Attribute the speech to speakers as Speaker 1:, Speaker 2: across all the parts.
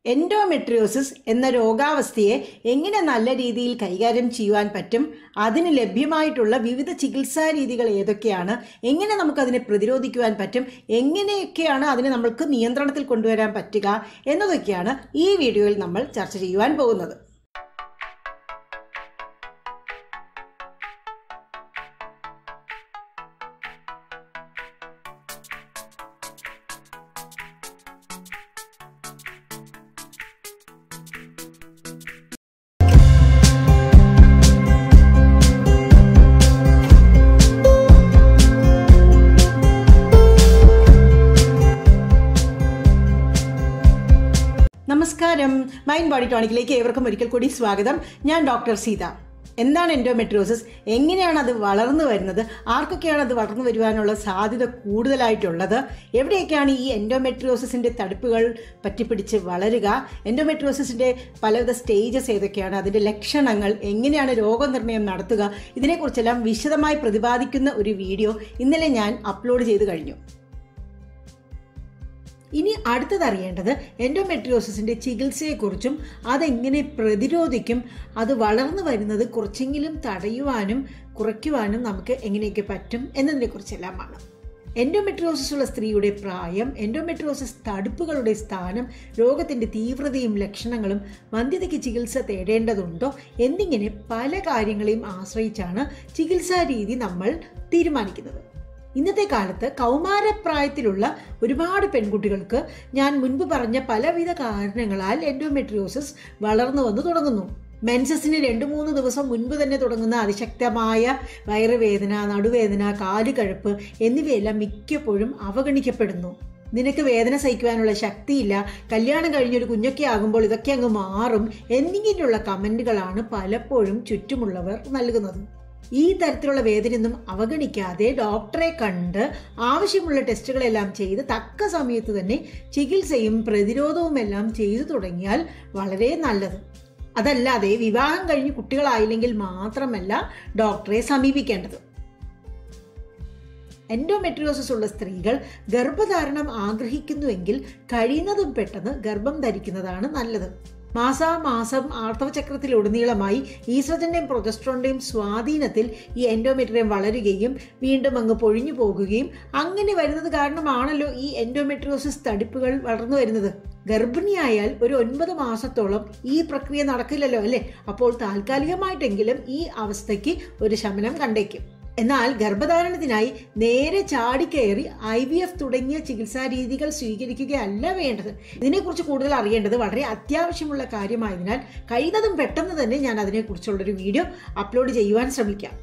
Speaker 1: endometriosis എന്ന രോഗാവസ്ഥയെ എങ്ങനെ നല്ല രീതിയിൽ കൈകാര്യം ചെയ്യുവാൻ പറ്റും അതിന് ലഭ്യമായിട്ടുള്ള വിവിധ ചികിത്സാ രീതികൾ ഏതൊക്കെയാണ് എങ്ങനെ നമുക്കതിനെ പ്രതിരോധിക്കുവാൻ പറ്റും എങ്ങനെയൊക്കെയാണ് അതിനെ നമ്മൾക്ക് നിയന്ത്രണത്തിൽ കൊണ്ടുവരാൻ പറ്റുക എന്നതൊക്കെയാണ് ഈ വീഡിയോയിൽ നമ്മൾ ചർച്ച ചെയ്യുവാൻ പോകുന്നത് നമസ്കാരം മൈൻഡ് ബോഡി ടോണിക്കിലേക്ക് ഏവർക്കും ഒരിക്കൽ കൂടി സ്വാഗതം ഞാൻ ഡോക്ടർ സീത എന്താണ് എൻഡോമെട്രിയോസിസ് എങ്ങനെയാണ് അത് വളർന്നു വരുന്നത് ആർക്കൊക്കെയാണ് അത് വളർന്നു വരുവാനുള്ള സാധ്യത കൂടുതലായിട്ടുള്ളത് എവിടെയൊക്കെയാണ് ഈ എൻഡോമെട്രിയോസിസിൻ്റെ തടുപ്പുകൾ പറ്റിപ്പിടിച്ച് വളരുക എൻഡോമെട്രിയോസിസിൻ്റെ പലവിധ സ്റ്റേജസ് ഏതൊക്കെയാണ് അതിൻ്റെ ലക്ഷണങ്ങൾ എങ്ങനെയാണ് രോഗനിർണയം നടത്തുക ഇതിനെക്കുറിച്ചെല്ലാം വിശദമായി പ്രതിപാദിക്കുന്ന ഒരു വീഡിയോ ഇന്നലെ ഞാൻ അപ്ലോഡ് ചെയ്ത് കഴിഞ്ഞു ഇനി അടുത്തത് അറിയേണ്ടത് എൻഡോമെട്രിയോസിസിൻ്റെ ചികിത്സയെക്കുറിച്ചും അതെങ്ങനെ പ്രതിരോധിക്കും അത് വളർന്നു വരുന്നത് കുറച്ചെങ്കിലും തടയുവാനും കുറയ്ക്കുവാനും നമുക്ക് എങ്ങനെയൊക്കെ പറ്റും എന്നതിനെക്കുറിച്ചെല്ലാമാണ് എൻഡോമെട്രിയോസിസ് ഉള്ള സ്ത്രീയുടെ പ്രായം എൻഡോമെട്രിയോസിസ് തടുപ്പുകളുടെ സ്ഥാനം രോഗത്തിൻ്റെ തീവ്രതയും ലക്ഷണങ്ങളും വന്ധ്യതയ്ക്ക് ചികിത്സ തേടേണ്ടതുണ്ടോ എന്നിങ്ങനെ പല കാര്യങ്ങളെയും ആശ്രയിച്ചാണ് ചികിത്സാ രീതി നമ്മൾ തീരുമാനിക്കുന്നത് ഇന്നത്തെ കാലത്ത് കൗമാരപ്രായത്തിലുള്ള ഒരുപാട് പെൺകുട്ടികൾക്ക് ഞാൻ മുൻപ് പറഞ്ഞ പലവിധ കാരണങ്ങളാൽ എൻഡോമെട്രിയോസിസ് വളർന്നു വന്നു തുടങ്ങുന്നു മെൻസസിന് രണ്ട് മൂന്ന് ദിവസം മുൻപ് തന്നെ തുടങ്ങുന്ന അതിശക്തമായ വയറുവേദന നടുവേദന കാലുകഴപ്പ് എന്നിവയെല്ലാം മിക്കപ്പോഴും അവഗണിക്കപ്പെടുന്നു നിനക്ക് വേദന സഹിക്കുവാനുള്ള ശക്തിയില്ല കല്യാണം കഴിഞ്ഞൊരു കുഞ്ഞൊക്കെ ആകുമ്പോൾ ഇതൊക്കെ അങ്ങ് മാറും എന്നിങ്ങനെയുള്ള കമൻറ്റുകളാണ് പലപ്പോഴും ചുറ്റുമുള്ളവർ നൽകുന്നത് ഈ തരത്തിലുള്ള വേദനയൊന്നും അവഗണിക്കാതെ ഡോക്ടറെ കണ്ട് ആവശ്യമുള്ള ടെസ്റ്റുകളെല്ലാം ചെയ്ത് തക്ക സമയത്ത് തന്നെ ചികിത്സയും പ്രതിരോധവും എല്ലാം ചെയ്തു തുടങ്ങിയാൽ വളരെ നല്ലത് അതല്ലാതെ വിവാഹം കഴിഞ്ഞ് കുട്ടികളായില്ലെങ്കിൽ മാത്രമല്ല ഡോക്ടറെ സമീപിക്കേണ്ടത് എൻഡോമെട്രിയോസിസ് ഉള്ള സ്ത്രീകൾ ഗർഭധാരണം ആഗ്രഹിക്കുന്നുവെങ്കിൽ കഴിയുന്നതും പെട്ടെന്ന് ഗർഭം ധരിക്കുന്നതാണ് നല്ലത് മാസാമാസം ആർത്തവചക്രത്തിലുടനീളമായി ഈസ്ട്രജന്റെയും പ്രൊജസ്ട്രോണിന്റെയും സ്വാധീനത്തിൽ ഈ എൻഡോമെട്രിയം വളരുകയും വീണ്ടും അങ്ങ് പൊഴിഞ്ഞു പോകുകയും അങ്ങനെ വരുന്നത് കാരണമാണല്ലോ ഈ എൻഡോമെട്രിയോസിസ് തടിപ്പുകൾ വളർന്നു വരുന്നത് ഗർഭിണിയായാൽ ഒരു ഒൻപത് മാസത്തോളം ഈ പ്രക്രിയ നടക്കില്ലല്ലോ അല്ലേ അപ്പോൾ താൽക്കാലികമായിട്ടെങ്കിലും ഈ അവസ്ഥയ്ക്ക് ഒരു ശമനം കണ്ടേക്കും എന്നാൽ ഗർഭധാരണത്തിനായി നേരെ ചാടിക്കയറി ഐ വി എഫ് തുടങ്ങിയ ചികിത്സാ രീതികൾ സ്വീകരിക്കുകയല്ല വേണ്ടത് ഇതിനെക്കുറിച്ച് കൂടുതൽ അറിയേണ്ടത് വളരെ അത്യാവശ്യമുള്ള കാര്യമായതിനാൽ കഴിയുന്നതും പെട്ടെന്ന് തന്നെ ഞാൻ അതിനെക്കുറിച്ചുള്ളൊരു വീഡിയോ അപ്ലോഡ് ചെയ്യുവാൻ ശ്രമിക്കാം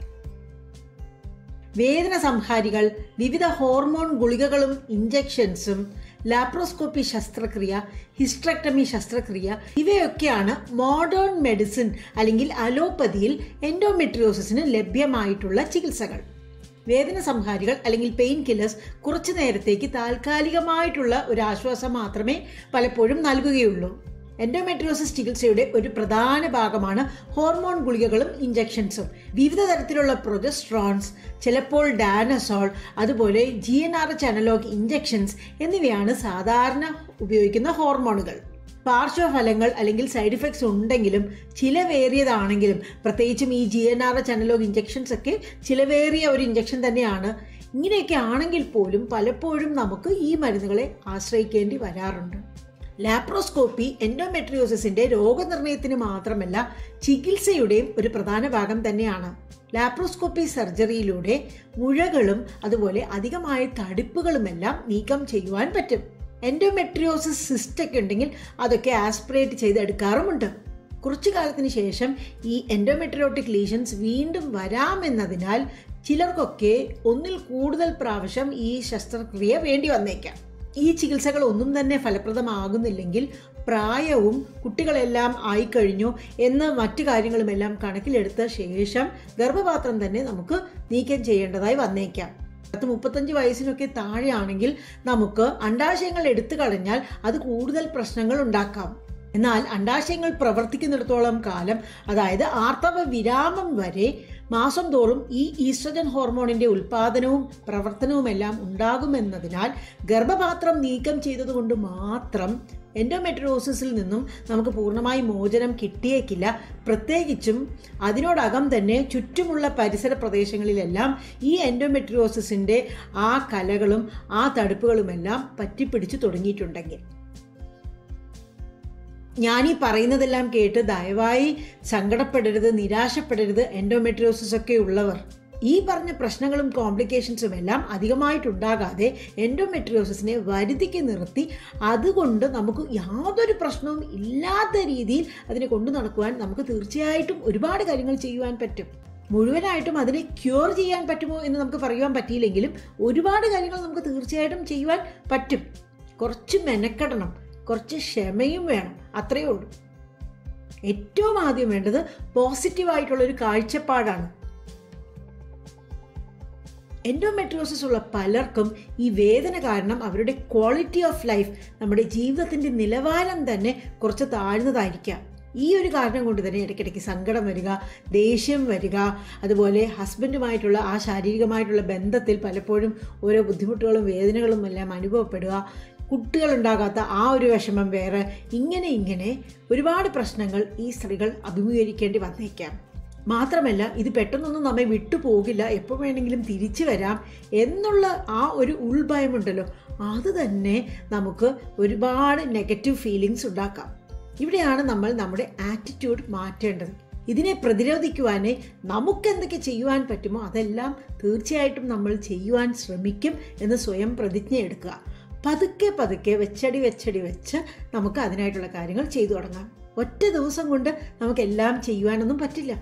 Speaker 1: വേദന സംഹാരികൾ വിവിധ ഹോർമോൺ ഗുളികകളും ഇഞ്ചക്ഷൻസും ലാപ്രോസ്കോപ്പി ശസ്ത്രക്രിയ ഹിസ്ട്രക്ടമി ശസ്ത്രക്രിയ ഇവയൊക്കെയാണ് മോഡേൺ മെഡിസിൻ അല്ലെങ്കിൽ അലോപ്പതിയിൽ എൻഡോമെട്രിയോസിന് ലഭ്യമായിട്ടുള്ള ചികിത്സകൾ വേദന സംഹാരികൾ അല്ലെങ്കിൽ പെയിൻ കില്ലേഴ്സ് കുറച്ചു നേരത്തേക്ക് താൽക്കാലികമായിട്ടുള്ള ഒരു ആശ്വാസം മാത്രമേ പലപ്പോഴും നൽകുകയുള്ളൂ എൻഡോമെട്രിയോസിസ് ചികിത്സയുടെ ഒരു പ്രധാന ഭാഗമാണ് ഹോർമോൺ ഗുളികകളും ഇഞ്ചക്ഷൻസും വിവിധ തരത്തിലുള്ള പ്രൊജസ്ട്രോൺസ് ചിലപ്പോൾ ഡാനസോൾ അതുപോലെ G N R H analogue injections എന്നിവയാണ് സാധാരണ ഉപയോഗിക്കുന്ന ഹോർമോണുകൾ പാർശ്വഫലങ്ങൾ അല്ലെങ്കിൽ സൈഡ് ഇഫക്ട്സ് ഉണ്ടെങ്കിലും ചിലവേറിയതാണെങ്കിലും പ്രത്യേകിച്ചും ഈ G N R H analogue injections ഒക്കെ ചിലവേറിയ ഒരു ഇഞ്ചക്ഷൻ തന്നെയാണ് ഇങ്ങനെയൊക്കെ ആണെങ്കിൽ പോലും പലപ്പോഴും നമുക്ക് ഈ മരുന്നുകളെ ആശ്രയിക്കേണ്ടി വരാറുണ്ട് ലാപ്രോസ്കോപ്പി എൻഡോമെട്രിയോസിസിന്റെ രോഗനിർണയത്തിന് മാത്രമല്ല ചികിത്സയുടെയും ഒരു പ്രധാന ഭാഗം തന്നെയാണ് ലാപ്രോസ്കോപ്പി സർജറിയിലൂടെ മുഴകളും അതുപോലെ അധികമായ തടിപ്പുകളുമെല്ലാം നീക്കം ചെയ്യുവാൻ പറ്റും എൻഡോമെട്രിയോസിസ് സിസ്റ്റ് ഒക്കെ ഉണ്ടെങ്കിൽ അതൊക്കെ ആസ്പിറേറ്റ് ചെയ്തെടുക്കാറുമുണ്ട് കുറച്ചു കാലത്തിന് ശേഷം ഈ എൻഡോമെട്രിയോട്ടിക് ലീഷൻസ് വീണ്ടും വരാമെന്നതിനാൽ ചിലർക്കൊക്കെ ഒന്നിൽ കൂടുതൽ പ്രാവശ്യം ഈ ശസ്ത്രക്രിയ വേണ്ടി വന്നേക്കാം ഈ ചികിത്സകൾ ഒന്നും തന്നെ ഫലപ്രദമാകുന്നില്ലെങ്കിൽ പ്രായവും കുട്ടികളെല്ലാം ആയിക്കഴിഞ്ഞു എന്ന് മറ്റു കാര്യങ്ങളുമെല്ലാം കണക്കിലെടുത്ത ശേഷം ഗർഭപാത്രം തന്നെ നമുക്ക് നീക്കം ചെയ്യേണ്ടതായി വന്നേക്കാം പത്ത് മുപ്പത്തഞ്ച് വയസ്സിനൊക്കെ താഴെയാണെങ്കിൽ നമുക്ക് അണ്ടാശയങ്ങൾ എടുത്തു കളഞ്ഞാൽ അത് കൂടുതൽ പ്രശ്നങ്ങൾ ഉണ്ടാക്കാം എന്നാൽ അണ്ടാശയങ്ങൾ പ്രവർത്തിക്കുന്നിടത്തോളം കാലം അതായത് ആർത്തവ വിരാമം വരെ മാസം തോറും ഈ ഈസ്ട്രജൻ ഹോർമോണിന്റെ ഉൽപാദനവും പ്രവർത്തനവുമെല്ലാം ഉണ്ടാകുമെന്നതിനാൽ ഗർഭപാത്രം നീക്കം ചെയ്തതുകൊണ്ട് മാത്രം എൻഡോമെട്രിയോസിസിൽ നിന്നും നമുക്ക് പൂർണ്ണമായി മോചനം കിട്ടിയേക്കില്ല പ്രത്യേകിച്ചും അതിനോടകം തന്നെ ചുറ്റുമുള്ള പരിസര പ്രദേശങ്ങളിലെല്ലാം ഈ എൻഡോമെട്രിയോസിസിൻ്റെ ആ കലകളും ആ തടുപ്പുകളുമെല്ലാം പറ്റിപ്പിടിച്ചു തുടങ്ങിയിട്ടുണ്ടെങ്കിൽ ഞാൻ ഈ പറയുന്നതെല്ലാം കേട്ട് ദയവായി സങ്കടപ്പെടരുത് നിരാശപ്പെടരുത് എൻഡോമെട്രിയോസിസ് ഒക്കെ ഉള്ളവർ ഈ പറഞ്ഞ പ്രശ്നങ്ങളും കോംപ്ലിക്കേഷൻസും എല്ലാം അധികമായിട്ടുണ്ടാകാതെ എൻഡോമെട്രിയോസിസിനെ വരുതിക്ക് നിർത്തി അതുകൊണ്ട് നമുക്ക് യാതൊരു പ്രശ്നവും ഇല്ലാത്ത രീതിയിൽ അതിനെ കൊണ്ടു നടക്കുവാൻ നമുക്ക് തീർച്ചയായിട്ടും ഒരുപാട് കാര്യങ്ങൾ ചെയ്യുവാൻ പറ്റും മുഴുവനായിട്ടും അതിനെ ക്യൂർ ചെയ്യാൻ പറ്റുമോ എന്ന് നമുക്ക് പറയുവാൻ പറ്റിയില്ലെങ്കിലും ഒരുപാട് കാര്യങ്ങൾ നമുക്ക് തീർച്ചയായിട്ടും ചെയ്യുവാൻ പറ്റും കുറച്ച് മെനക്കെടണം കുറച്ച് ക്ഷമയും വേണം അത്രയേ ഉള്ളൂ ഏറ്റവും ആദ്യം വേണ്ടത് പോസിറ്റീവായിട്ടുള്ള ഒരു കാഴ്ചപ്പാടാണ് എൻഡോമെട്രിയോസിസ് ഉള്ള പലർക്കും ഈ വേദന കാരണം അവരുടെ ക്വാളിറ്റി ഓഫ് ലൈഫ് നമ്മുടെ ജീവിതത്തിൻ്റെ നിലവാരം തന്നെ കുറച്ച് താഴ്ന്നതായിരിക്കാം ഈ ഒരു കാരണം കൊണ്ട് തന്നെ ഇടയ്ക്കിടയ്ക്ക് സങ്കടം വരിക ദേഷ്യം വരിക അതുപോലെ ഹസ്ബൻഡുമായിട്ടുള്ള ആ ശാരീരികമായിട്ടുള്ള ബന്ധത്തിൽ പലപ്പോഴും ഓരോ ബുദ്ധിമുട്ടുകളും വേദനകളും എല്ലാം അനുഭവപ്പെടുക കുട്ടികളുണ്ടാകാത്ത ആ ഒരു വിഷമം വേറെ ഇങ്ങനെ ഇങ്ങനെ ഒരുപാട് പ്രശ്നങ്ങൾ ഈ സ്ത്രീകൾ അഭിമുഖീകരിക്കേണ്ടി വന്നേക്കാം മാത്രമല്ല ഇത് പെട്ടെന്നൊന്നും നമ്മെ വിട്ടുപോകില്ല എപ്പോൾ വേണമെങ്കിലും തിരിച്ചു വരാം എന്നുള്ള ആ ഒരു ഉൾഭയമുണ്ടല്ലോ അത് തന്നെ നമുക്ക് ഒരുപാട് നെഗറ്റീവ് ഫീലിങ്സ് ഉണ്ടാക്കാം ഇവിടെയാണ് നമ്മൾ നമ്മുടെ ആറ്റിറ്റ്യൂഡ് മാറ്റേണ്ടത് ഇതിനെ പ്രതിരോധിക്കുവാനേ നമുക്ക് എന്തൊക്കെ ചെയ്യുവാൻ പറ്റുമോ അതെല്ലാം തീർച്ചയായിട്ടും നമ്മൾ ചെയ്യുവാൻ ശ്രമിക്കും എന്ന് സ്വയം പ്രതിജ്ഞ എടുക്കുക പതുക്കെ പതുക്കെ വെച്ചടി വെച്ചടി വെച്ച് നമുക്ക് അതിനായിട്ടുള്ള കാര്യങ്ങൾ ചെയ്തു തുടങ്ങാം ഒറ്റ ദിവസം കൊണ്ട് നമുക്കെല്ലാം ചെയ്യുവാനൊന്നും പറ്റില്ല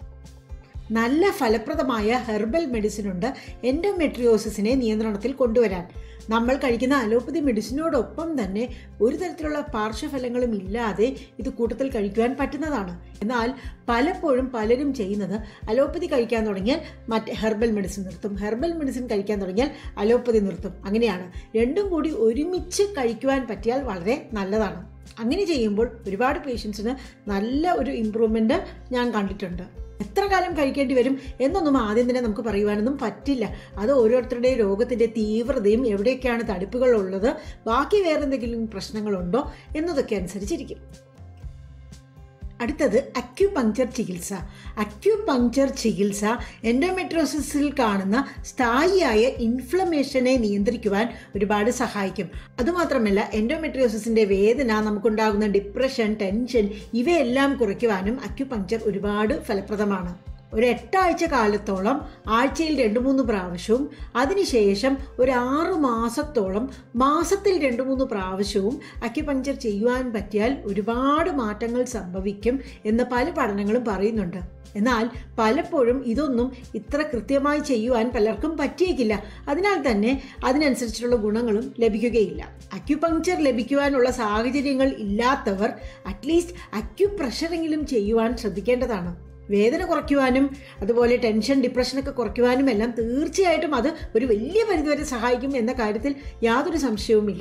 Speaker 1: നല്ല ഫലപ്രദമായ ഹെർബൽ മെഡിസിൻ ഉണ്ട് എൻഡോമെട്രിയോസിസിനെ നിയന്ത്രണത്തിൽ കൊണ്ടുവരാൻ നമ്മൾ കഴിക്കുന്ന അലോപ്പതി മെഡിസിനോടൊപ്പം തന്നെ ഒരു തരത്തിലുള്ള പാർശ്വഫലങ്ങളും ഇല്ലാതെ ഇത് കൂട്ടത്തിൽ കഴിക്കുവാൻ പറ്റുന്നതാണ് എന്നാൽ പലപ്പോഴും പലരും ചെയ്യുന്നത് അലോപ്പതി കഴിക്കാൻ തുടങ്ങിയാൽ മറ്റ് ഹെർബൽ മെഡിസിൻ നിർത്തും ഹെർബൽ മെഡിസിൻ കഴിക്കാൻ തുടങ്ങിയാൽ അലോപ്പതി നിർത്തും അങ്ങനെയാണ് രണ്ടും കൂടി ഒരുമിച്ച് കഴിക്കുവാൻ പറ്റിയാൽ വളരെ നല്ലതാണ് അങ്ങനെ ചെയ്യുമ്പോൾ ഒരുപാട് പേഷ്യൻസിന് നല്ല ഒരു ഇമ്പ്രൂവ്മെൻറ്റ് ഞാൻ കണ്ടിട്ടുണ്ട് എത്ര കാലം കഴിക്കേണ്ടി വരും എന്നൊന്നും ആദ്യം തന്നെ നമുക്ക് പറയുവാനൊന്നും പറ്റില്ല അത് ഓരോരുത്തരുടെ രോഗത്തിൻ്റെ തീവ്രതയും എവിടെയൊക്കെയാണ് തടുപ്പുകൾ ഉള്ളത് ബാക്കി വേറെ എന്തെങ്കിലും പ്രശ്നങ്ങളുണ്ടോ എന്നതൊക്കെ അനുസരിച്ചിരിക്കും അടുത്തത് അക്യുപങ്ചർ ചികിത്സ അക്യുപങ്ചർ ചികിത്സ എൻഡോമെട്രോസിസിൽ കാണുന്ന സ്ഥായിയായ ഇൻഫ്ലമേഷനെ നിയന്ത്രിക്കുവാൻ ഒരുപാട് സഹായിക്കും അതുമാത്രമല്ല എൻഡോമെട്രിയോസിസിന്റെ വേദന നമുക്കുണ്ടാകുന്ന ഡിപ്രഷൻ ടെൻഷൻ ഇവയെല്ലാം കുറയ്ക്കുവാനും അക്യുപങ്ചർ ഒരുപാട് ഫലപ്രദമാണ് ഒരു എട്ടാഴ്ച കാലത്തോളം ആഴ്ചയിൽ രണ്ട് മൂന്ന് പ്രാവശ്യവും അതിനുശേഷം ഒരു ആറു മാസത്തോളം മാസത്തിൽ രണ്ട് മൂന്ന് പ്രാവശ്യവും അക്യുപഞ്ചർ ചെയ്യുവാൻ പറ്റിയാൽ ഒരുപാട് മാറ്റങ്ങൾ സംഭവിക്കും എന്ന് പല പഠനങ്ങളും പറയുന്നുണ്ട് എന്നാൽ പലപ്പോഴും ഇതൊന്നും ഇത്ര കൃത്യമായി ചെയ്യുവാൻ പലർക്കും പറ്റിയേക്കില്ല അതിനാൽ തന്നെ അതിനനുസരിച്ചുള്ള ഗുണങ്ങളും ലഭിക്കുകയില്ല അക്യുപങ്ചർ ലഭിക്കുവാനുള്ള സാഹചര്യങ്ങൾ ഇല്ലാത്തവർ അറ്റ്ലീസ്റ്റ് അക്യുപ്രഷറെങ്കിലും ചെയ്യുവാൻ ശ്രദ്ധിക്കേണ്ടതാണ് വേദന കുറയ്ക്കുവാനും അതുപോലെ ടെൻഷൻ ഡിപ്രഷനൊക്കെ കുറയ്ക്കുവാനും എല്ലാം തീർച്ചയായിട്ടും അത് ഒരു വലിയ പരിധിവരെ സഹായിക്കും എന്ന കാര്യത്തിൽ യാതൊരു സംശയവുമില്ല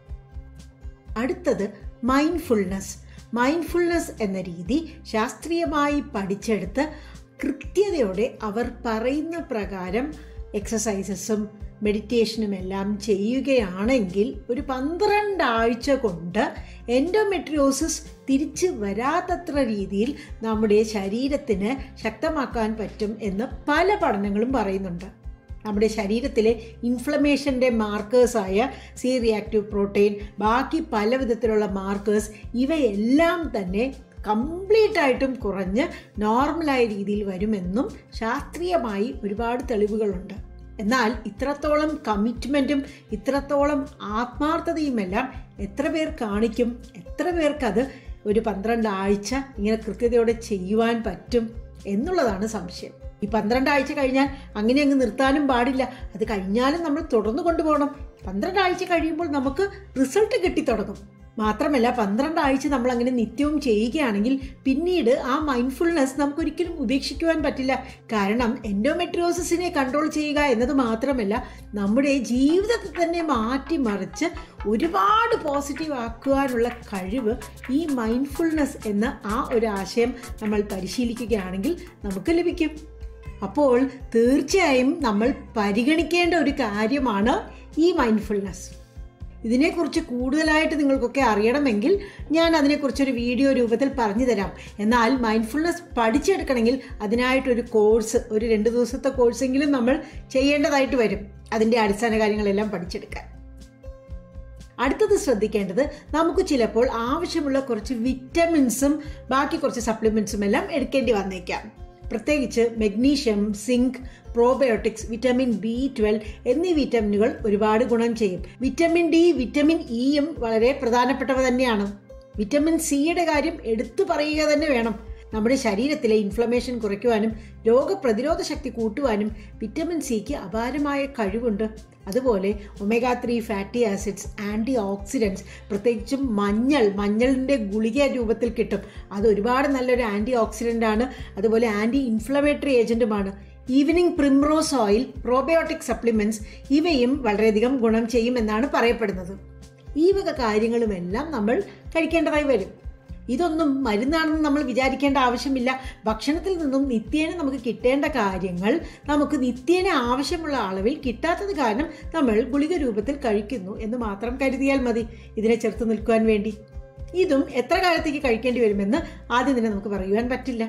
Speaker 1: അടുത്തത് മൈൻഡ്ഫുൾനെസ് മൈൻഡ്ഫുൾനെസ് എന്ന രീതി ശാസ്ത്രീയമായി പഠിച്ചെടുത്ത് കൃത്യതയോടെ അവർ പറയുന്ന പ്രകാരം എക്സസൈസസും മെഡിറ്റേഷനും എല്ലാം ചെയ്യുകയാണെങ്കിൽ ഒരു പന്ത്രണ്ട് ആഴ്ച കൊണ്ട് എൻഡോമെട്രിയോസിസ് തിരിച്ച് വരാത്തത്ര രീതിയിൽ നമ്മുടെ ശരീരത്തിന് ശക്തമാക്കാൻ പറ്റും എന്ന് പല പഠനങ്ങളും പറയുന്നുണ്ട് നമ്മുടെ ശരീരത്തിലെ ഇൻഫ്ലമേഷൻ്റെ മാർക്കേഴ്സായ സി റിയാക്റ്റീവ് പ്രോട്ടീൻ ബാക്കി പല വിധത്തിലുള്ള മാർക്കേഴ്സ് ഇവയെല്ലാം തന്നെ കംപ്ലീറ്റ് ആയിട്ടും കുറഞ്ഞ് നോർമലായ രീതിയിൽ വരുമെന്നും ശാസ്ത്രീയമായി ഒരുപാട് തെളിവുകളുണ്ട് എന്നാൽ ഇത്രത്തോളം കമ്മിറ്റ്മെൻറ്റും ഇത്രത്തോളം ആത്മാർത്ഥതയുമെല്ലാം എത്ര പേർ കാണിക്കും എത്ര പേർക്കത് ഒരു പന്ത്രണ്ട് ആഴ്ച ഇങ്ങനെ കൃത്യതയോടെ ചെയ്യുവാൻ പറ്റും എന്നുള്ളതാണ് സംശയം ഈ പന്ത്രണ്ട് ആഴ്ച കഴിഞ്ഞാൽ അങ്ങനെ അങ്ങ് നിർത്താനും പാടില്ല അത് കഴിഞ്ഞാലും നമ്മൾ തുടർന്നു കൊണ്ടുപോകണം പന്ത്രണ്ട് ആഴ്ച കഴിയുമ്പോൾ നമുക്ക് റിസൾട്ട് കിട്ടി തുടങ്ങും മാത്രമല്ല പന്ത്രണ്ട് ആഴ്ച നമ്മൾ അങ്ങനെ നിത്യവും ചെയ്യുകയാണെങ്കിൽ പിന്നീട് ആ മൈൻഡ്ഫുൾനെസ് നമുക്ക് ഒരിക്കലും ഉപേക്ഷിക്കുവാൻ പറ്റില്ല കാരണം എൻഡോമെട്രിയോസിസിനെ കൺട്രോൾ ചെയ്യുക എന്നത് മാത്രമല്ല നമ്മുടെ ജീവിതത്തെ തന്നെ മാറ്റിമറിച്ച് ഒരുപാട് പോസിറ്റീവ് ആക്കുവാനുള്ള കഴിവ് ഈ മൈൻഡ്ഫുൾനെസ് എന്ന ആ ഒരു ആശയം നമ്മൾ പരിശീലിക്കുകയാണെങ്കിൽ നമുക്ക് ലഭിക്കും അപ്പോൾ തീർച്ചയായും നമ്മൾ പരിഗണിക്കേണ്ട ഒരു കാര്യമാണ് ഈ മൈൻഡ്ഫുൾനെസ് ഇതിനെക്കുറിച്ച് കൂടുതലായിട്ട് നിങ്ങൾക്കൊക്കെ അറിയണമെങ്കിൽ ഞാൻ അതിനെക്കുറിച്ചൊരു വീഡിയോ രൂപത്തിൽ പറഞ്ഞു തരാം എന്നാൽ മൈൻഡ്ഫുൾനെസ് പഠിച്ചെടുക്കണമെങ്കിൽ അതിനായിട്ടൊരു കോഴ്സ് ഒരു രണ്ട് ദിവസത്തെ കോഴ്സെങ്കിലും നമ്മൾ ചെയ്യേണ്ടതായിട്ട് വരും അതിൻ്റെ അടിസ്ഥാന കാര്യങ്ങളെല്ലാം പഠിച്ചെടുക്കാൻ അടുത്തത് ശ്രദ്ധിക്കേണ്ടത് നമുക്ക് ചിലപ്പോൾ ആവശ്യമുള്ള കുറച്ച് വിറ്റമിൻസും ബാക്കി കുറച്ച് സപ്ലിമെൻസും എല്ലാം എടുക്കേണ്ടി വന്നേക്കാം പ്രത്യേകിച്ച് magnesium zinc probiotics vitamin B twelve എന്നീ വിറ്റമിനുകൾ ഒരുപാട് ഗുണം ചെയ്യും വിറ്റമിൻ ഡി വിറ്റമിൻ ഇയും വളരെ പ്രധാനപ്പെട്ടവ തന്നെയാണ് വിറ്റമിൻ സിയുടെ കാര്യം എടുത്തു പറയുക തന്നെ വേണം നമ്മുടെ ശരീരത്തിലെ ഇൻഫ്ലമേഷൻ കുറയ്ക്കുവാനും രോഗപ്രതിരോധ ശക്തി കൂട്ടുവാനും വിറ്റമിൻ സിക്ക് അപാരമായ കഴിവുണ്ട് അതുപോലെ omega three fatty acids antioxidants പ്രത്യേകിച്ചും മഞ്ഞൾ മഞ്ഞളിൻ്റെ ഗുളിക രൂപത്തിൽ കിട്ടും അത് ഒരുപാട് നല്ലൊരു ആൻറ്റി ഓക്സിഡൻ്റ് ആണ് അതുപോലെ ആൻറ്റി ഇൻഫ്ലമേറ്ററി ഏജൻറ്റുമാണ് evening primrose oil probiotic supplements ഇവയും വളരെയധികം ഗുണം ചെയ്യുമെന്നാണ് പറയപ്പെടുന്നത് ഈ വക കാര്യങ്ങളുമെല്ലാം നമ്മൾ കഴിക്കേണ്ടതായി വരും ഇതൊന്നും മരുന്നാണെന്ന് നമ്മൾ വിചാരിക്കേണ്ട ആവശ്യമില്ല ഭക്ഷണത്തിൽ നിന്നും നിത്യേന നമുക്ക് കിട്ടേണ്ട കാര്യങ്ങൾ നമുക്ക് നിത്യേന ആവശ്യമുള്ള അളവിൽ കിട്ടാത്തത് കാരണം നമ്മൾ ഗുളിക രൂപത്തിൽ കഴിക്കുന്നു എന്ന് മാത്രം കരുതിയാൽ മതി ഇതിനെ ചെറുത്ത് നിൽക്കുവാൻ വേണ്ടി ഇതും എത്ര കാലത്തേക്ക് കഴിക്കേണ്ടി വരുമെന്ന് ആദ്യം തന്നെ നമുക്ക് പറയുവാൻ പറ്റില്ല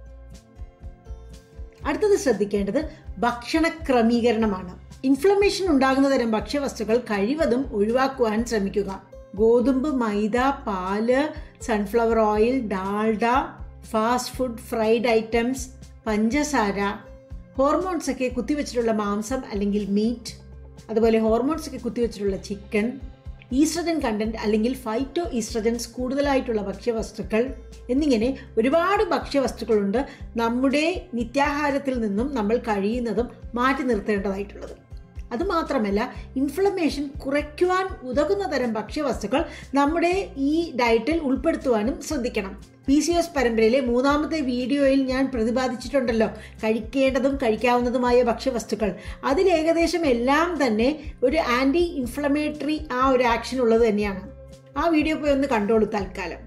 Speaker 1: അടുത്തത് ശ്രദ്ധിക്കേണ്ടത് ഭക്ഷണ ക്രമീകരണമാണ് ഇൻഫ്ലമേഷൻ ഉണ്ടാകുന്ന തരം ഭക്ഷ്യവസ്തുക്കൾ കഴിവതും ഒഴിവാക്കുവാൻ ശ്രമിക്കുക ഗോതമ്പ് മൈദ പാല് sunflower oil Dalda fast food fried items പഞ്ചസാര ഹോർമോൺസ് ഒക്കെ കുത്തിവെച്ചിട്ടുള്ള മാംസം അല്ലെങ്കിൽ മീറ്റ് അതുപോലെ ഹോർമോൺസ് ഒക്കെ കുത്തിവെച്ചിട്ടുള്ള ചിക്കൻ ഈസ്ട്രജൻ കണ്ടന്റ് അല്ലെങ്കിൽ ഫൈറ്റോ ഈസ്ട്രജൻസ് കൂടുതലായിട്ടുള്ള ഭക്ഷ്യവസ്തുക്കൾ എന്നിങ്ങനെ ഒരുപാട് ഭക്ഷ്യവസ്തുക്കളുണ്ട് നമ്മുടെ നിത്യാഹാരത്തിൽ നിന്നും നമ്മൾ കഴിയുന്നതും മാറ്റി നിർത്തേണ്ടതായിട്ടുള്ളത് അതുമാത്രമല്ല ഇൻഫ്ലമേഷൻ കുറയ്ക്കുവാൻ ഉതകുന്ന തരം ഭക്ഷ്യവസ്തുക്കൾ നമ്മുടെ ഈ ഡയറ്റിൽ ഉൾപ്പെടുത്തുവാനും ശ്രദ്ധിക്കണം പി സി എസ് പരമ്പരയിലെ മൂന്നാമത്തെ വീഡിയോയിൽ ഞാൻ പ്രതിപാദിച്ചിട്ടുണ്ടല്ലോ കഴിക്കേണ്ടതും കഴിക്കാവുന്നതുമായ ഭക്ഷ്യവസ്തുക്കൾ അതിൽ ഏകദേശം എല്ലാം തന്നെ ഒരു ആൻറ്റി ഇൻഫ്ലമേറ്ററി ആ ഒരു ആക്ഷൻ ഉള്ളത് തന്നെയാണ് ആ വീഡിയോ പോയി ഒന്ന് കണ്ടോളൂ തൽക്കാലം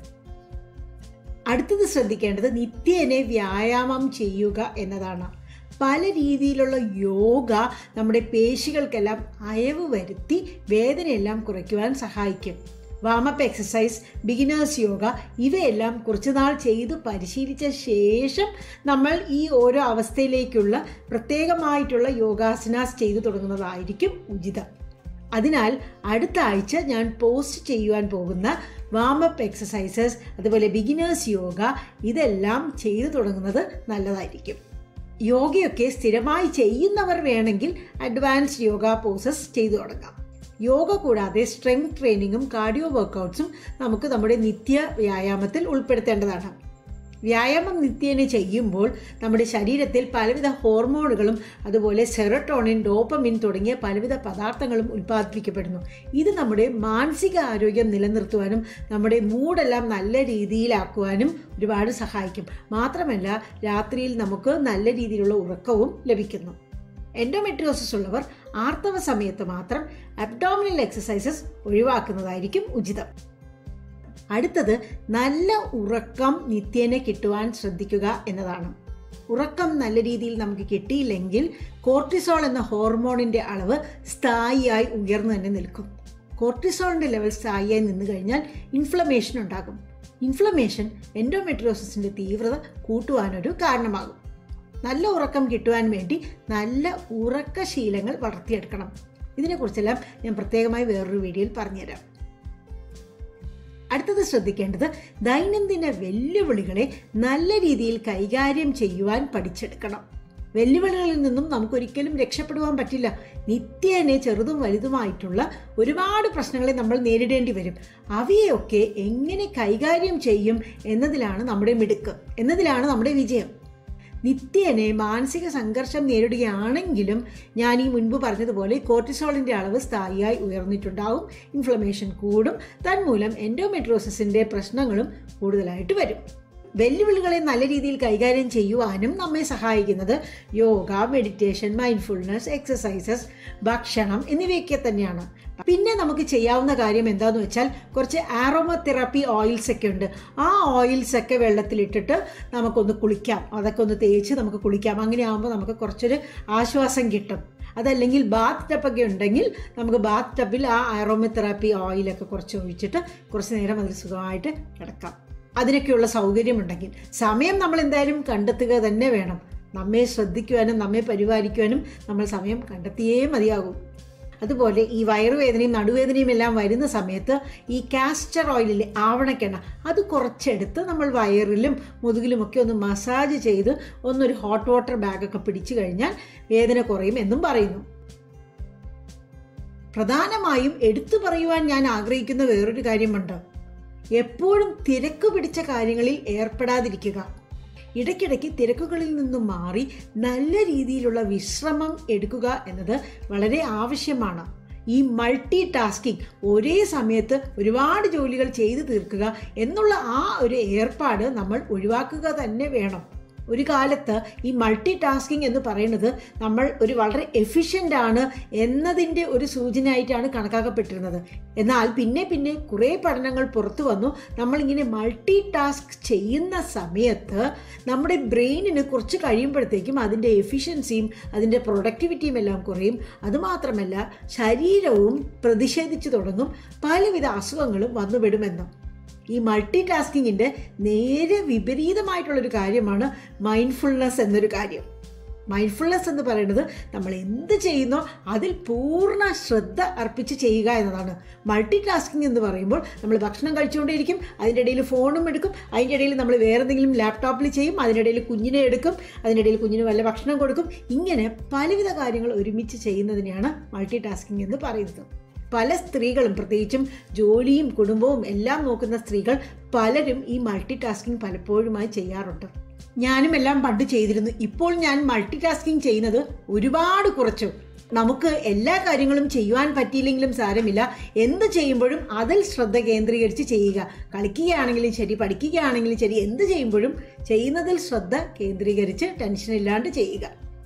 Speaker 1: അടുത്തത് ശ്രദ്ധിക്കേണ്ടത് നിത്യേനെ വ്യായാമം ചെയ്യുക എന്നതാണ് പല രീതിയിലുള്ള യോഗ നമ്മുടെ പേശികൾക്കെല്ലാം അയവ് വരുത്തി വേദനയെല്ലാം കുറയ്ക്കുവാൻ സഹായിക്കും വാമപ്പ് എക്സസൈസ് ബിഗിനേഴ്സ് യോഗ ഇവയെല്ലാം കുറച്ചുനാൾ ചെയ്ത് പരിശീലിച്ച ശേഷം നമ്മൾ ഈ ഓരോ അവസ്ഥയിലേക്കുള്ള പ്രത്യേകമായിട്ടുള്ള യോഗാസനാസ് ചെയ്തു തുടങ്ങുന്നതായിരിക്കും ഉചിതം അതിനാൽ അടുത്ത ആഴ്ച ഞാൻ പോസ്റ്റ് ചെയ്യുവാൻ പോകുന്ന വാമപ്പ് എക്സസൈസസ് അതുപോലെ ബിഗിനേഴ്സ് യോഗ ഇതെല്ലാം ചെയ്തു തുടങ്ങുന്നത് നല്ലതായിരിക്കും യോഗയൊക്കെ സ്ഥിരമായി ചെയ്യുന്നവർ വേണമെങ്കിൽ അഡ്വാൻസ്ഡ് യോഗ പോസസ് ചെയ്തു തുടങ്ങാം യോഗ കൂടാതെ സ്ട്രെങ്ത് ട്രെയിനിങ്ങും കാർഡിയോ വർക്കൗട്ട്സും നമുക്ക് നമ്മുടെ നിത്യ വ്യായാമത്തിൽ ഉൾപ്പെടുത്തേണ്ടതാണ് വ്യായാമം നിത്യേന ചെയ്യുമ്പോൾ നമ്മുടെ ശരീരത്തിൽ പലവിധ ഹോർമോണുകളും അതുപോലെ സെറട്ടോണിൻ ഡോപ്പമിൻ തുടങ്ങിയ പലവിധ പദാർത്ഥങ്ങളും ഉൽപ്പാദിപ്പിക്കപ്പെടുന്നു ഇത് നമ്മുടെ മാനസിക ആരോഗ്യം നിലനിർത്തുവാനും നമ്മുടെ മൂഡെല്ലാം നല്ല രീതിയിലാക്കുവാനും ഒരുപാട് സഹായിക്കും മാത്രമല്ല രാത്രിയിൽ നമുക്ക് നല്ല രീതിയിലുള്ള ഉറക്കവും ലഭിക്കുന്നു എൻഡോമെട്രിയോസിസ് ഉള്ളവർ ആർത്തവ സമയത്ത് മാത്രം അബ്ഡോമിനൽ എക്സസൈസസ് ഒഴിവാക്കുന്നതായിരിക്കും ഉചിതം അടുത്തത് നല്ല ഉറക്കം നിത്യേന കിട്ടുവാൻ ശ്രദ്ധിക്കുക എന്നതാണ് ഉറക്കം നല്ല രീതിയിൽ നമുക്ക് കിട്ടിയില്ലെങ്കിൽ കോർട്ടിസോൾ എന്ന ഹോർമോണിൻ്റെ അളവ് സ്ഥായിയായി ഉയർന്നു തന്നെ നിൽക്കും കോർട്ടിസോളിൻ്റെ ലെവൽ സ്ഥായിയായി നിന്ന് കഴിഞ്ഞാൽ ഇൻഫ്ലമേഷൻ ഉണ്ടാകും ഇൻഫ്ലമേഷൻ എൻഡോമെട്രിയോസിസിൻ്റെ തീവ്രത കൂട്ടുവാനൊരു കാരണമാകും നല്ല ഉറക്കം കിട്ടുവാൻ വേണ്ടി നല്ല ഉറക്കശീലങ്ങൾ വളർത്തിയെടുക്കണം ഇതിനെക്കുറിച്ചെല്ലാം ഞാൻ പ്രത്യേകമായി വേറൊരു വീഡിയോയിൽ പറഞ്ഞുതരാം അടുത്തത് ശ്രദ്ധിക്കേണ്ടത് ദൈനംദിന വെല്ലുവിളികളെ നല്ല രീതിയിൽ കൈകാര്യം ചെയ്യുവാൻ പഠിച്ചെടുക്കണം വെല്ലുവിളികളിൽ നിന്നും നമുക്കൊരിക്കലും രക്ഷപ്പെടുവാൻ പറ്റില്ല നിത്യേനെ ചെറുതും വലുതുമായിട്ടുള്ള ഒരുപാട് പ്രശ്നങ്ങളെ നമ്മൾ നേരിടേണ്ടി വരും അവയൊക്കെ എങ്ങനെ കൈകാര്യം ചെയ്യും എന്നതിലാണ് നമ്മുടെ മിടുക്ക് എന്നതിലാണ് നമ്മുടെ വിജയം നിത്യേനെ മാനസിക സംഘർഷം നേരിടുകയാണെങ്കിലും ഞാൻ ഈ മുൻപ് പറഞ്ഞതുപോലെ കോർട്ടിസോളിൻ്റെ അളവ് സ്ഥായിയായി ഉയർന്നിട്ടുണ്ടാവും ഇൻഫ്ലമേഷൻ കൂടും തന്മൂലം എൻഡോമെട്രോസിസിൻ്റെ പ്രശ്നങ്ങളും കൂടുതലായിട്ട് വരും വെല്ലുവിളികളെ നല്ല രീതിയിൽ കൈകാര്യം ചെയ്യുവാനും നമ്മെ സഹായിക്കുന്നത് യോഗ മെഡിറ്റേഷൻ മൈൻഡ്ഫുൾനെസ് എക്സസൈസസ് ഭക്ഷണം എന്നിവയൊക്കെ തന്നെയാണ് പിന്നെ നമുക്ക് ചെയ്യാവുന്ന കാര്യം എന്താന്ന് വെച്ചാൽ കുറച്ച് ആറോമ തെറാപ്പി ഓയിൽസ് ഒക്കെ ഉണ്ട് ആ ഓയിൽസ് ഒക്കെ വെള്ളത്തിലിട്ടിട്ട് നമുക്കൊന്ന് കുളിക്കാം അതൊക്കെ ഒന്ന് തേച്ച് നമുക്ക് കുളിക്കാം അങ്ങനെ ആകുമ്പോൾ നമുക്ക് കുറച്ചൊരു ആശ്വാസം കിട്ടും അതല്ലെങ്കിൽ ബാത്ത് ടപ്പൊക്കെ ഉണ്ടെങ്കിൽ നമുക്ക് ബാത്ത് ടബിൽ ആ ആറോമ തെറാപ്പി ഓയിലൊക്കെ കുറച്ച് ഒഴിച്ചിട്ട് കുറച്ച് നേരം അതിൽ സുഖമായിട്ട് കിടക്കാം അതിനൊക്കെയുള്ള സൗകര്യമുണ്ടെങ്കിൽ സമയം നമ്മൾ എന്തായാലും കണ്ടെത്തുക തന്നെ വേണം നമ്മെ ശ്രദ്ധിക്കുവാനും നമ്മെ പരിപാലിക്കുവാനും നമ്മൾ സമയം കണ്ടെത്തിയേ മതിയാകും അതുപോലെ ഈ വയറുവേദനയും നടുവേദനയും എല്ലാം വരുന്ന സമയത്ത് ഈ കാസ്റ്റർ ഓയിലിലെ ആവണക്കെണ്ണ അത് കുറച്ചെടുത്ത് നമ്മൾ വയറിലും മുതുകിലുമൊക്കെ ഒന്ന് മസാജ് ചെയ്ത് ഒന്നൊരു ഹോട്ട് വാട്ടർ ബാഗൊക്കെ പിടിച്ചു കഴിഞ്ഞാൽ വേദന കുറയും എന്നും പറയുന്നു പ്രധാനമായും എടുത്തു പറയുവാൻ ഞാൻ ആഗ്രഹിക്കുന്ന വേറൊരു കാര്യമുണ്ട് എപ്പോഴും തിരക്ക് പിടിച്ച കാര്യങ്ങളിൽ ഏർപ്പെടാതിരിക്കുക ഇടയ്ക്കിടയ്ക്ക് തിരക്കുകളിൽ നിന്നും മാറി നല്ല രീതിയിലുള്ള വിശ്രമം എടുക്കുക എന്നത് വളരെ ആവശ്യമാണ് ഈ മൾട്ടി ടാസ്കിങ് ഒരേ സമയത്ത് ഒരുപാട് ജോലികൾ ചെയ്തു തീർക്കുക എന്നുള്ള ആ ഒരു ഏർപ്പാട് നമ്മൾ ഒഴിവാക്കുക തന്നെ വേണം ഒരു കാലത്ത് ഈ മൾട്ടി ടാസ്കിങ് എന്ന് പറയുന്നത് നമ്മൾ ഒരു വളരെ എഫിഷ്യൻ്റ് ആണ് എന്നതിൻ്റെ ഒരു സൂചനയായിട്ടാണ് കണക്കാക്കപ്പെട്ടിരുന്നത് എന്നാൽ പിന്നെ പിന്നെ കുറേ പഠനങ്ങൾ പുറത്തു വന്നു നമ്മളിങ്ങനെ മൾട്ടി ടാസ്ക് ചെയ്യുന്ന സമയത്ത് നമ്മുടെ ബ്രെയിനിന് കുറച്ച് കഴിയുമ്പോഴത്തേക്കും അതിൻ്റെ എഫിഷ്യൻസിയും അതിൻ്റെ പ്രൊഡക്ടിവിറ്റിയും എല്ലാം കുറയും അതുമാത്രമല്ല ശരീരവും പ്രതിഷേധിച്ചു തുടങ്ങും പലവിധ അസുഖങ്ങളും വന്നുപെടുമെന്നും ഈ മൾട്ടി ടാസ്കിങ്ങിൻ്റെ നേരെ വിപരീതമായിട്ടുള്ളൊരു കാര്യമാണ് മൈൻഡ്ഫുൾനെസ് എന്നൊരു കാര്യം മൈൻഡ്ഫുൾനെസ് എന്ന് പറയുന്നത് നമ്മൾ എന്ത് ചെയ്യുന്നോ അതിൽ പൂർണ്ണ ശ്രദ്ധ അർപ്പിച്ച് ചെയ്യുക എന്നതാണ് മൾട്ടി ടാസ്കിങ് എന്ന് പറയുമ്പോൾ നമ്മൾ ഭക്ഷണം കഴിച്ചുകൊണ്ടേയിരിക്കും അതിൻ്റെ ഇടയിൽ ഫോണും എടുക്കും അതിൻ്റെ ഇടയിൽ നമ്മൾ വേറെ എന്തെങ്കിലും ലാപ്ടോപ്പിൽ ചെയ്യും അതിൻ്റെ ഇടയിൽ കുഞ്ഞിനെ എടുക്കും അതിൻ്റെ ഇടയിൽ കുഞ്ഞിന് വല്ല ഭക്ഷണം കൊടുക്കും ഇങ്ങനെ പലവിധ കാര്യങ്ങൾ ഒരുമിച്ച് ചെയ്യുന്നതിനെയാണ് മൾട്ടി ടാസ്കിങ് എന്ന് പറയുന്നത് പല സ്ത്രീകളും പ്രത്യേകിച്ചും ജോലിയും കുടുംബവും എല്ലാം നോക്കുന്ന സ്ത്രീകൾ പലരും ഈ മൾട്ടി ടാസ്കിങ് പലപ്പോഴുമായി ചെയ്യാറുണ്ട് ഞാനും എല്ലാം പണ്ട് ചെയ്തിരുന്നു ഇപ്പോൾ ഞാൻ മൾട്ടി ടാസ്കിങ് ചെയ്യുന്നത് ഒരുപാട് കുറച്ചു നമുക്ക് എല്ലാ കാര്യങ്ങളും ചെയ്യുവാൻ പറ്റിയില്ലെങ്കിലും സാരമില്ല എന്ത് ചെയ്യുമ്പോഴും അതിൽ ശ്രദ്ധ കേന്ദ്രീകരിച്ച് ചെയ്യുക കളിക്കുകയാണെങ്കിലും ശരി പഠിക്കുകയാണെങ്കിലും ശരി എന്ത് ചെയ്യുമ്പോഴും ചെയ്യുന്നതിൽ ശ്രദ്ധ കേന്ദ്രീകരിച്ച് ടെൻഷൻ ഇല്ലാണ്ട് ചെയ്യുക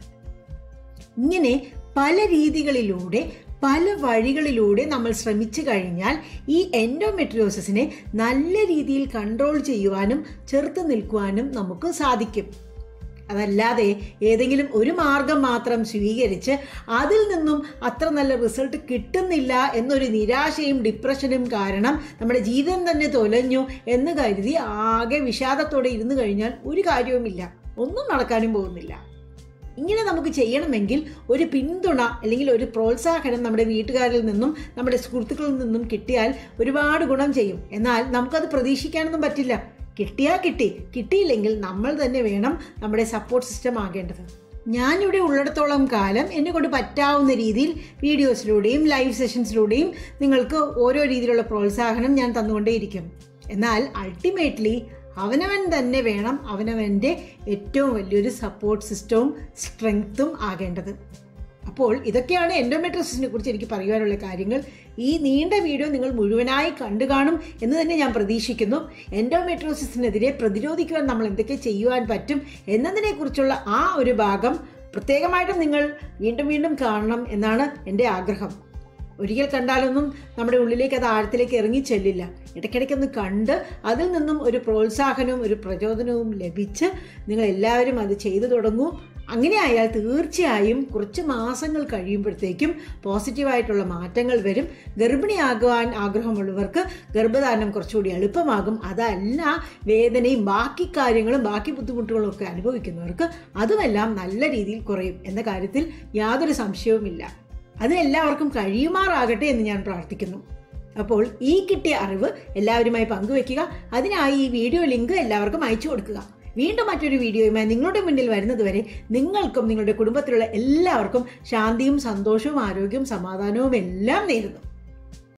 Speaker 1: ഇങ്ങനെ പല രീതികളിലൂടെ പല വഴികളിലൂടെ നമ്മൾ ശ്രമിച്ചു കഴിഞ്ഞാൽ ഈ എൻഡോമെട്രിയോസിനെ നല്ല രീതിയിൽ കൺട്രോൾ ചെയ്യുവാനും ചെറുത്ത് നിൽക്കുവാനും നമുക്ക് സാധിക്കും അതല്ലാതെ ഏതെങ്കിലും ഒരു മാർഗം മാത്രം സ്വീകരിച്ച് അതിൽ നിന്നും അത്ര നല്ല റിസൾട്ട് കിട്ടുന്നില്ല എന്നൊരു നിരാശയും ഡിപ്രഷനും കാരണം നമ്മുടെ ജീവിതം തന്നെ തൊലഞ്ഞു എന്ന് കരുതി ആകെ വിഷാദത്തോടെ ഇരുന്ന് കഴിഞ്ഞാൽ ഒരു കാര്യവുമില്ല ഒന്നും നടക്കാനും പോകുന്നില്ല ഇങ്ങനെ നമുക്ക് ചെയ്യണമെങ്കിൽ ഒരു പിന്തുണ അല്ലെങ്കിൽ ഒരു പ്രോത്സാഹനം നമ്മുടെ വീട്ടുകാരിൽ നിന്നും നമ്മുടെ സുഹൃത്തുക്കളിൽ നിന്നും കിട്ടിയാൽ ഒരുപാട് ഗുണം ചെയ്യും എന്നാൽ നമുക്കത് പ്രതീക്ഷിക്കാനൊന്നും പറ്റില്ല കിട്ടിയാൽ കിട്ടി കിട്ടിയില്ലെങ്കിൽ നമ്മൾ തന്നെ വേണം നമ്മുടെ സപ്പോർട്ട് സിസ്റ്റം ആകേണ്ടത് ഞാനിവിടെ ഉള്ളിടത്തോളം കാലം എന്നെ കൊണ്ട് പറ്റാവുന്ന രീതിയിൽ വീഡിയോസിലൂടെയും ലൈവ് സെഷൻസിലൂടെയും നിങ്ങൾക്ക് ഓരോ രീതിയിലുള്ള പ്രോത്സാഹനം ഞാൻ തന്നുകൊണ്ടേയിരിക്കും എന്നാൽ അൾട്ടിമേറ്റ്ലി അവനവൻ തന്നെ വേണം അവനവൻ്റെ ഏറ്റവും വലിയൊരു സപ്പോർട്ട് സിസ്റ്റവും സ്ട്രെങ്ത്തും ആകേണ്ടത് അപ്പോൾ ഇതൊക്കെയാണ് എൻഡോമെട്രോസിസിനെ കുറിച്ച് എനിക്ക് പറയുവാനുള്ള കാര്യങ്ങൾ ഈ നീണ്ട വീഡിയോ നിങ്ങൾ മുഴുവനായി കണ്ടു കാണും എന്ന് തന്നെ ഞാൻ പ്രതീക്ഷിക്കുന്നു എൻഡോമെട്രോസിസിനെതിരെ പ്രതിരോധിക്കുവാൻ നമ്മൾ എന്തൊക്കെ ചെയ്യുവാൻ പറ്റും എന്നതിനെക്കുറിച്ചുള്ള ആ ഒരു ഭാഗം പ്രത്യേകമായിട്ടും നിങ്ങൾ വീണ്ടും വീണ്ടും കാണണം എന്നാണ് എൻ്റെ ആഗ്രഹം ഒരിക്കൽ കണ്ടാലൊന്നും നമ്മുടെ ഉള്ളിലേക്ക് അത് ആഴത്തിലേക്ക് ഇറങ്ങി ചെല്ലില്ല ഇടയ്ക്കിടയ്ക്കൊന്ന് കണ്ട് അതിൽ നിന്നും ഒരു പ്രോത്സാഹനവും ഒരു പ്രചോദനവും ലഭിച്ച് നിങ്ങൾ എല്ലാവരും അത് ചെയ്തു തുടങ്ങൂ അങ്ങനെ ആയാൽ തീർച്ചയായും കുറച്ച് മാസങ്ങൾ കഴിയുമ്പോഴത്തേക്കും പോസിറ്റീവായിട്ടുള്ള മാറ്റങ്ങൾ വരും ഗർഭിണിയാകുവാൻ ആഗ്രഹമുള്ളവർക്ക് ഗർഭധാരണം കുറച്ചുകൂടി എളുപ്പമാകും അതല്ല വേദനയും ബാക്കി കാര്യങ്ങളും ബാക്കി ബുദ്ധിമുട്ടുകളും ഒക്കെ അനുഭവിക്കുന്നവർക്ക് അതുമെല്ലാം നല്ല രീതിയിൽ കുറയും എന്ന കാര്യത്തിൽ യാതൊരു സംശയവുമില്ല അതിനെല്ലാവർക്കും കഴിയുമാറാകട്ടെ എന്ന് ഞാൻ പ്രാർത്ഥിക്കുന്നു അപ്പോൾ ഈ കിട്ടിയ അറിവ് എല്ലാവരുമായി പങ്കുവെക്കുക അതിനായി ഈ വീഡിയോ ലിങ്ക് എല്ലാവർക്കും അയച്ചു കൊടുക്കുക വീണ്ടും മറ്റൊരു വീഡിയോയുമായി നിങ്ങളുടെ മുന്നിൽ വരുന്നതുവരെ നിങ്ങൾക്കും നിങ്ങളുടെ കുടുംബത്തിലുള്ള എല്ലാവർക്കും ശാന്തിയും സന്തോഷവും ആരോഗ്യവും സമാധാനവും എല്ലാം നേരുന്നു